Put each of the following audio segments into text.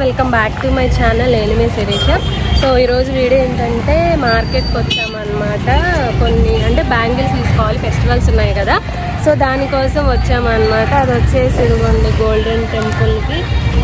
welcome back to my channel ఎనిమే Sirisha so ఈరోజు video ఏంటంటే మార్కెట్కి వచ్చామన్నమాట కొన్ని అంటే బ్యాంగిల్స్ తీసుకోవాలి ఫెస్టివల్స్ ఉన్నాయి కదా సో దానికోసం వచ్చామన్నమాట అది వచ్చేసి ఇదిగోండి గోల్డెన్ టెంపుల్కి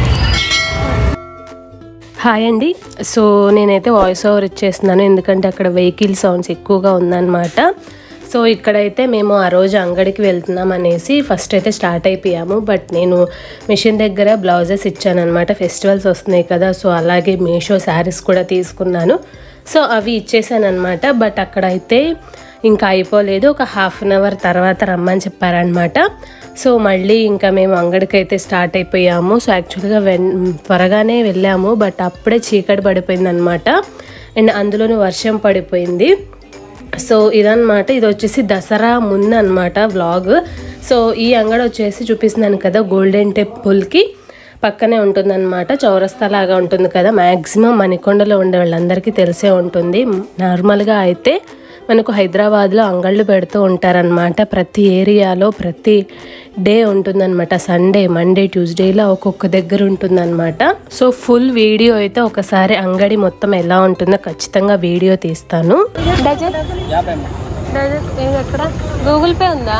హాయ్ అండి సో నేనైతే వాయిస్ ఓవర్ ఇచ్చేస్తున్నాను ఎందుకంటే అక్కడ వెహికల్ సౌండ్స్ ఎక్కువగా ఉందన్నమాట సో ఇక్కడైతే మేము ఆ రోజు అంగడికి వెళ్తున్నాం అనేసి ఫస్ట్ అయితే స్టార్ట్ అయిపోయాము బట్ నేను మిషన్ దగ్గర బ్లౌజెస్ ఇచ్చానమాట ఫెస్టివల్స్ వస్తున్నాయి కదా సో అలాగే మీషో శారీస్ కూడా తీసుకున్నాను సో అవి ఇచ్చేసాను అనమాట బట్ అక్కడైతే ఇంకా అయిపోలేదు ఒక హాఫ్ అన్ అవర్ తర్వాత రమ్మని చెప్పారనమాట సో మళ్ళీ ఇంకా మేము అంగడికి అయితే స్టార్ట్ అయిపోయాము సో యాక్చువల్గా వెన్ త్వరగానే వెళ్ళాము బట్ అప్పుడే చీకటి పడిపోయింది అనమాట అండ్ అందులోనూ వర్షం పడిపోయింది సో ఇదన్నమాట ఇది వచ్చేసి దసరా ముందు అనమాట వ్లాగ్ సో ఈ అంగడి వచ్చేసి చూపిస్తున్నాను కదా గోల్డెన్ టెంపుల్కి పక్కనే ఉంటుందన్నమాట చౌరస్తా లాగా ఉంటుంది కదా మ్యాక్సిమం మణికొండలో ఉండే వాళ్ళందరికీ తెలిసే ఉంటుంది నార్మల్గా అయితే మనకు హైదరాబాద్లో అంగళ్ళు పెడుతూ ఉంటారనమాట ప్రతి ఏరియాలో ప్రతి డే ఉంటుందన్నమాట సండే మండే ట్యూస్డేలో ఒక్కొక్క దగ్గర ఉంటుందన్నమాట సో ఫుల్ వీడియో అయితే ఒకసారి అంగడి మొత్తం ఎలా ఉంటుందో ఖచ్చితంగా వీడియో తీస్తాను డజన్ డజన్ ఏది ఎక్కడ గూగుల్ పే ఉందా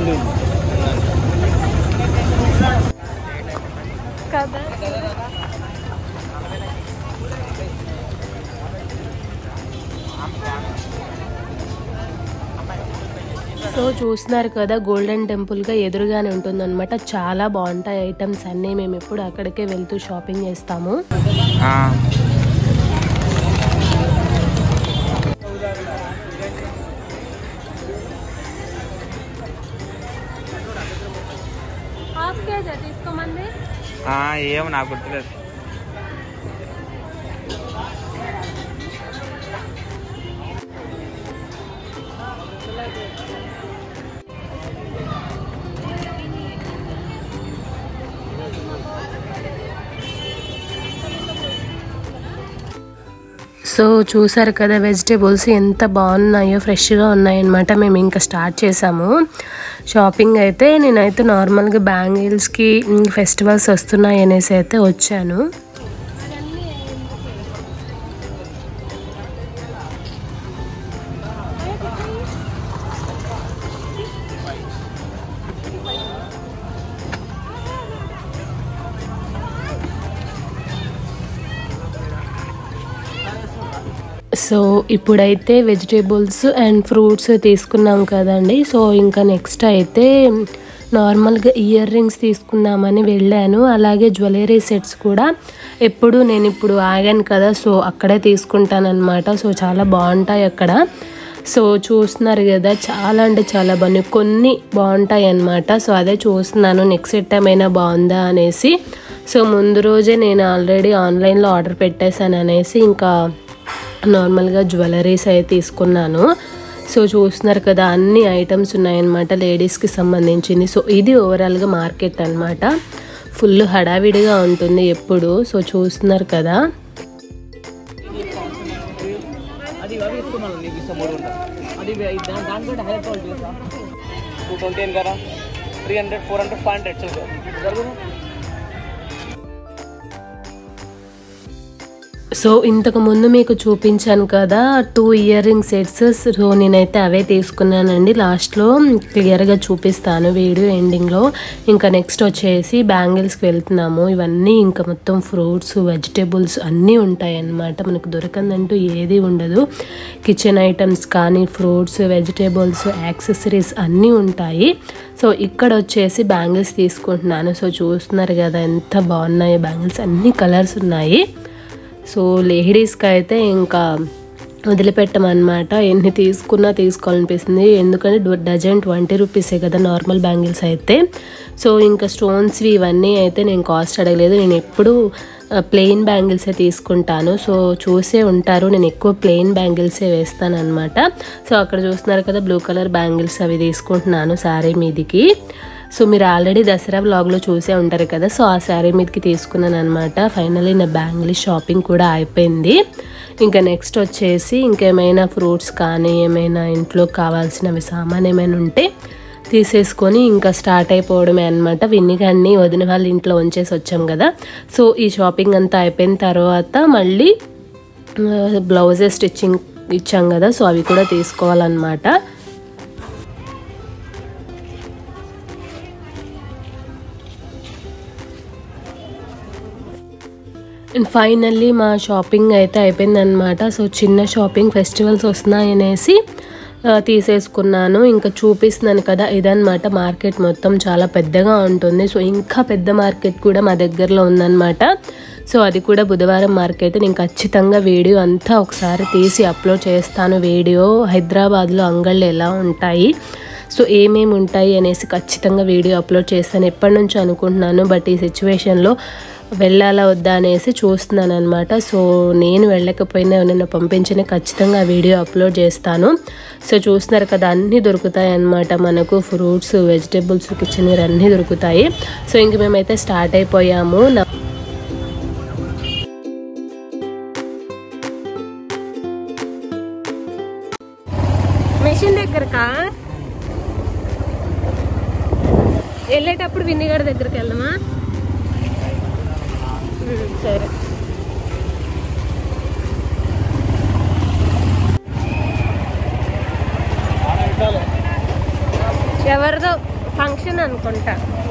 కదా సో చూస్తున్నారు కదా గోల్డెన్ టెంపుల్గా ఎదురుగానే ఉంటుందన్నమాట చాలా బాగుంటాయి ఐటమ్స్ అన్నీ మేము ఎప్పుడు అక్కడికే వెళ్తూ షాపింగ్ చేస్తాము హాఫ్ కేజీ తీసుకోమంది ఏమో నాకు గుర్తులేదు సో చూసారు కదా వెజిటేబుల్స్ ఎంత బాగున్నాయో ఫ్రెష్గా ఉన్నాయన్నమాట మేము ఇంకా స్టార్ట్ చేసాము షాపింగ్ అయితే నేనైతే నార్మల్గా బ్యాంగిల్స్కి ఫెస్టివల్స్ వస్తున్నాయి అనేసి అయితే వచ్చాను సో ఇప్పుడైతే వెజిటేబుల్స్ అండ్ ఫ్రూట్స్ తీసుకున్నాం కదండి సో ఇంకా నెక్స్ట్ అయితే నార్మల్గా ఇయర్ రింగ్స్ తీసుకుందామని వెళ్ళాను అలాగే జ్యువెలరీ సెట్స్ కూడా ఎప్పుడు నేను ఇప్పుడు ఆగాను కదా సో అక్కడే తీసుకుంటానన్నమాట సో చాలా బాగుంటాయి అక్కడ సో చూస్తున్నారు కదా చాలా అంటే చాలా బాగున్నాయి కొన్ని బాగుంటాయి అన్నమాట సో అదే చూస్తున్నాను నెక్స్ట్ సెట్ ఏమైనా బాగుందా అనేసి సో ముందు రోజే నేను ఆల్రెడీ ఆన్లైన్లో ఆర్డర్ పెట్టేశాను అనేసి ఇంకా నార్మల్గా జ్యువెలరీస్ అయితే తీసుకున్నాను సో చూస్తున్నారు కదా అన్ని ఐటమ్స్ ఉన్నాయన్నమాట లేడీస్కి సంబంధించింది సో ఇది ఓవరాల్గా మార్కెట్ అనమాట ఫుల్ హడావిడిగా ఉంటుంది ఎప్పుడు సో చూస్తున్నారు కదా అది అవి ఇస్తున్నాను నీకు ఇస్తాం మూడు ఉంటా అది దానికంటే హైర్ క్వాలిటీ టూ ట్వంటీ ఏం కదా three hundred four hundred five hundred జరుగు సో ఇంతకు ముందు మీకు చూపించాను కదా two earring sets so నేనైతే అవే తీసుకున్నానండి లాస్ట్లో క్లియర్గా చూపిస్తాను వీడియో ఎండింగ్లో ఇంకా నెక్స్ట్ వచ్చేసి బ్యాంగిల్స్కి వెళ్తున్నాము ఇవన్నీ ఇంకా మొత్తం ఫ్రూట్స్ వెజిటేబుల్స్ అన్నీ ఉంటాయి అన్నమాట మనకు దొరకందంటూ ఏది ఉండదు కిచెన్ ఐటమ్స్ కానీ ఫ్రూట్స్ వెజిటేబుల్స్ యాక్సెసరీస్ అన్నీ ఉంటాయి సో ఇక్కడ వచ్చేసి బ్యాంగిల్స్ తీసుకుంటున్నాను సో చూస్తున్నారు కదా ఎంత బాగున్నాయి బ్యాంగిల్స్ అన్ని కలర్స్ ఉన్నాయి సో లేడీస్కి అయితే ఇంకా వదిలిపెట్టమన్నమాట ఎన్ని తీసుకున్నా తీసుకోవాలనిపిస్తుంది ఎందుకంటే డజన్ ట్వంటీ రూపీసే కదా నార్మల్ బ్యాంగిల్స్ అయితే సో ఇంకా స్టోన్స్వి ఇవన్నీ అయితే నేను కాస్ట్ అడగలేదు నేను ఎప్పుడు ప్లెయిన్ బ్యాంగిల్సే తీసుకుంటాను సో చూసే ఉంటారు నేను ఎక్కువ ప్లెయిన్ బ్యాంగిల్సే వేస్తాను అనమాట సో అక్కడ చూస్తున్నారు కదా బ్లూ కలర్ బ్యాంగిల్స్ అవి తీసుకుంటున్నాను శారీ మీదికి సో మీరు ఆల్రెడీ దసరా వ్లాగ్లో చూసే ఉంటారు కదా సో ఆ శారీ మీదకి తీసుకున్నాను అనమాట ఫైనలీ నా బ్యాంగిల్ షాపింగ్ కూడా అయిపోయింది ఇంకా నెక్స్ట్ వచ్చేసి ఇంకేమైనా ఫ్రూట్స్ కానీ ఏమైనా ఇంట్లో కావాల్సినవి సామాన్ ఏమైనా ఉంటే తీసేసుకొని ఇంకా స్టార్ట్ అయిపోవడమే అనమాట విన్నిగాన్ని వదిన వాళ్ళ ఇంట్లో ఉంచేసి వచ్చాం కదా సో ఈ షాపింగ్ అంతా అయిపోయిన తర్వాత మళ్ళీ బ్లౌజెస్ స్టిచ్చింగ్ ఇచ్చాం కదా సో అవి కూడా తీసుకోవాలన్నమాట అండ్ ఫైనల్లీ మా షాపింగ్ అయితే అయిపోయిందనమాట సో చిన్న షాపింగ్ ఫెస్టివల్స్ వస్తున్నాయనేసి ఆ, తీసేసుకున్నాను ఇంకా చూపిస్తున్నాను కదా ఇదన్నమాట మార్కెట్ మొత్తం చాలా పెద్దగా ఉంటుంది సో ఇంకా పెద్ద మార్కెట్ కూడా మా దగ్గరలో ఉందన్నమాట సో అది కూడా బుధవారం మార్కెట్ నేను ఖచ్చితంగా వీడియో అంతా ఒకసారి తీసి అప్లోడ్ చేస్తాను వీడియో హైదరాబాద్లో అంగళ్ళు ఎలా ఉంటాయి సో ఏమేమి ఉంటాయి అనేసి ఖచ్చితంగా వీడియో అప్లోడ్ చేస్తాను ఎప్పటి నుంచో అనుకుంటున్నాను బట్ ఈ సిచ్యువేషన్లో వెళ్ళాలా వద్దా అనేసి చూస్తున్నాను అనమాట సో నేను వెళ్ళకపోయినా ఎవరైనా పంపించిన ఖచ్చితంగా ఆ వీడియో అప్లోడ్ చేస్తాను సో చూస్తున్నారు కదా అన్నీ దొరుకుతాయి అన్నమాట మనకు ఫ్రూట్స్ వెజిటేబుల్స్ కిచెన్ వేర్ అన్నీ దొరుకుతాయి సో ఇంక మేమైతే స్టార్ట్ అయిపోయాము నా మెషిన్ దగ్గరకా వెళ్ళేటప్పుడు విన్నిగడ దగ్గరికి వెళ్దామా ఉమ్, సరే ఎవరిదో ఫంక్షన్ అనుకుంటా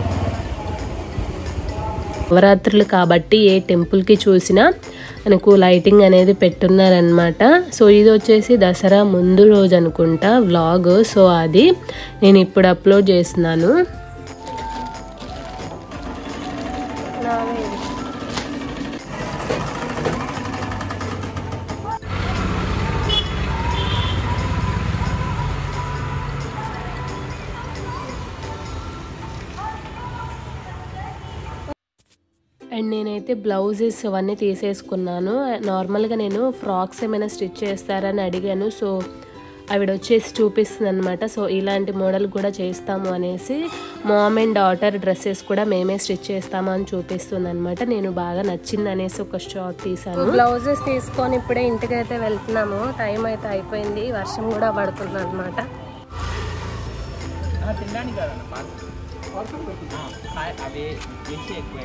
నవరాత్రులు కాబట్టి ఏ టెంపుల్కి చూసినా మనకు లైటింగ్ అనేది పెట్టున్నారనమాట సో ఇది వచ్చేసి దసరా ముందు రోజు అనుకుంటా వ్లాగ్ సో అది నేను ఇప్పుడు అప్లోడ్ చేస్తున్నాను అండ్ నేనైతే బ్లౌజెస్ అవన్నీ తీసేసుకున్నాను నార్మల్గా నేను ఫ్రాక్స్ ఏమైనా స్టిచ్ చేస్తారని అడిగాను సో ఆవిడ వచ్చేసి చూపిస్తుంది అనమాట సో ఇలాంటి మోడల్ కూడా చేస్తాము అనేసి మామ్ అండ్ డాటర్ డ్రెస్సెస్ కూడా మేమే స్టిచ్ చేస్తాము అని చూపిస్తుంది అనమాట నేను బాగా నచ్చింది అనేసి ఒక షార్ట్ తీసాను బ్లౌజెస్ తీసుకొని ఇప్పుడే ఇంటికి అయితే వెళ్తున్నాము టైం అయితే అయిపోయింది వర్షం కూడా పడుతుంది అనమాట తినడానికి కదన్న అవి మిర్చి ఎక్కువ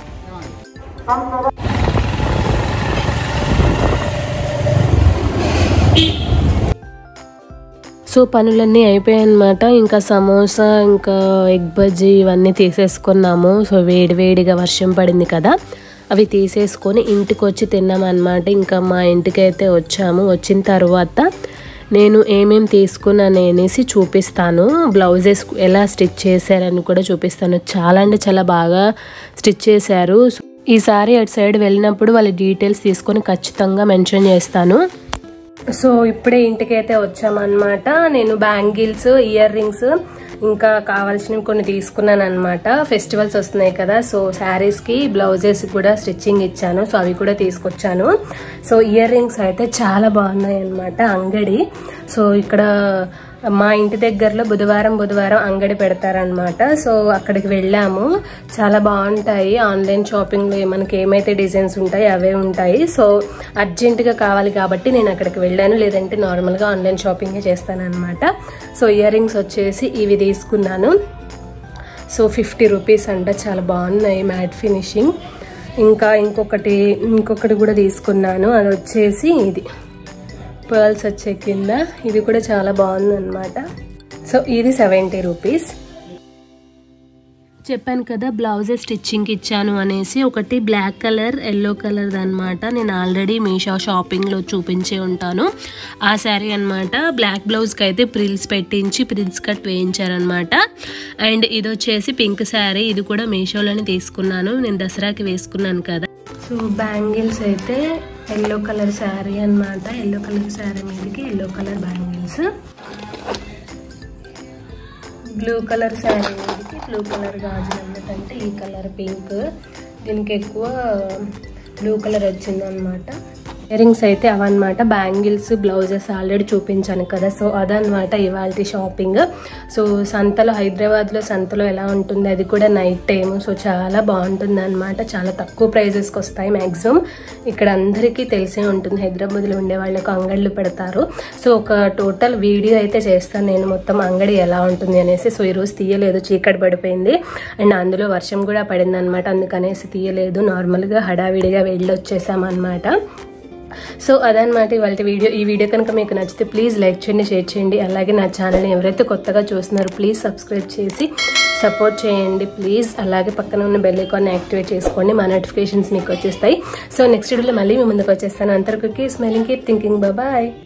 సో పనులన్నీ అయిపోయాయి అనమాట ఇంకా సమోసా ఇంకా ఎగ్ బజ్జీ ఇవన్నీ తీసేసుకున్నాము సో వేడి వేడిగా వర్షం పడింది కదా అవి తీసేసుకొని ఇంటికి వచ్చి తిన్నామన్నమాట ఇంకా మా ఇంటికి అయితే వచ్చాము వచ్చిన తర్వాత నేను ఏమేం తీసుకున్నాను అనేసి చూపిస్తాను బ్లౌజెస్ ఎలా స్టిచ్ చేశారని కూడా చూపిస్తాను చాలా అంటే చాలా బాగా స్టిచ్ చేశారు ఈసారి అటు సైడ్ వెళ్ళినప్పుడు వాళ్ళ డీటెయిల్స్ తీసుకొని ఖచ్చితంగా మెన్షన్ చేస్తాను సో ఇప్పుడే ఇంటికైతే వచ్చామన్నమాట నేను బ్యాంగిల్స్ ఇయర్ రింగ్స్ ఇంకా కావాల్సినవి కొన్ని తీసుకున్నాను అనమాట ఫెస్టివల్స్ వస్తున్నాయి కదా సో శారీస్ కి బ్లౌజెస్ కూడా స్టిచ్చింగ్ ఇచ్చాను సో అవి కూడా తీసుకొచ్చాను సో ఇయర్ రింగ్స్ అయితే చాలా బాగున్నాయి అనమాట అంగడి సో ఇక్కడ మా ఇంటి దగ్గరలో బుధవారం బుధవారం అంగడి పెడతారనమాట సో అక్కడికి వెళ్ళాము చాలా బాగుంటాయి ఆన్లైన్ షాపింగ్లో మనకి ఏమైతే డిజైన్స్ ఉంటాయి అవే ఉంటాయి సో అర్జెంటుగా కావాలి కాబట్టి నేను అక్కడికి వెళ్ళాను లేదంటే నార్మల్గా ఆన్లైన్ షాపింగే చేస్తానన్నమాట సో ఇయర్ రింగ్స్ వచ్చేసి ఇవి తీసుకున్నాను సో ఫిఫ్టీ రూపీస్ అంట చాలా బాగున్నాయి మ్యాట్ ఫినిషింగ్ ఇంకా ఇంకొకటి ఇంకొకటి కూడా తీసుకున్నాను అది వచ్చేసి ఇది పర్ల్స్ వచ్చే కింద ఇది కూడా చాలా బాగుంది అనమాట సో ఇది సెవెంటీ రూపీస్ చెప్పాను కదా బ్లౌజెస్ స్టిచ్చింగ్కి ఇచ్చాను అనేసి ఒకటి బ్లాక్ కలర్ ఎల్లో కలర్ అనమాట నేను ఆల్రెడీ మీషో షాపింగ్లో చూపించే ఉంటాను ఆ శారీ అనమాట బ్లాక్ బ్లౌజ్కి అయితే ప్రిల్స్ పెట్టించి ప్రిల్స్ కట్ వేయించారనమాట అండ్ ఇది వచ్చేసి పింక్ శారీ ఇది కూడా మీషోలోనే తీసుకున్నాను నేను దసరాకి వేసుకున్నాను కదా సో బ్యాంగిల్స్ అయితే ఎల్లో కలర్ శారీ అనమాట ఎల్లో కలర్ శారీ మీదకి yellow colour bangles blue colour sari మీదకి బ్లూ కలర్ గాజులు ఎందుకంటే ఈ కలర్ పింక్ దీనికి ఎక్కువ బ్లూ కలర్ వచ్చిందనమాట ఇయర్ రింగ్స్ అయితే అవన్నమాట బ్యాంగిల్స్ బ్లౌజెస్ ఆల్రెడీ చూపించాను కదా సో అదనమాట ఇవాళ షాపింగ్ సో సంతలో హైదరాబాద్లో సంతలో ఎలా ఉంటుంది అది కూడా నైట్ టైం సో చాలా బాగుంటుంది అనమాట చాలా తక్కువ ప్రైజెస్కి వస్తాయి మ్యాక్సిమం ఇక్కడ అందరికీ తెలిసే ఉంటుంది హైదరాబాద్లో ఉండే వాళ్ళకు అంగళ్ళు పెడతారు సో ఒక టోటల్ వీడియో అయితే చేస్తాను నేను మొత్తం అంగడి ఎలా ఉంటుంది అనేసి సో ఈరోజు తీయలేదు చీకటి పడిపోయింది అండ్ అందులో వర్షం కూడా పడింది అనమాట అందుకనేసి తీయలేదు నార్మల్గా హడావిడిగా వెళ్ళి వచ్చేసామన్నమాట సో అదనమాట ఇవాళ వీడియో ఈ వీడియో కనుక మీకు నచ్చితే ప్లీజ్ లైక్ చేయండి షేర్ చేయండి అలాగే నా ఛానల్ని ఎవరైతే కొత్తగా చూస్తున్నారో ప్లీజ్ సబ్స్క్రైబ్ చేసి సపోర్ట్ చేయండి ప్లీజ్ అలాగే పక్కన ఉన్న బెల్ ఐకాన్ని యాక్టివేట్ చేసుకోండి మా నోటిఫికేషన్స్ మీకు వచ్చేస్తాయి సో నెక్స్ట్ వీడియోలో మళ్ళీ మీ ముందుకు వచ్చేస్తాను అంతవరకు స్మైలింగ్ కీప్ థింకింగ్ బాయ్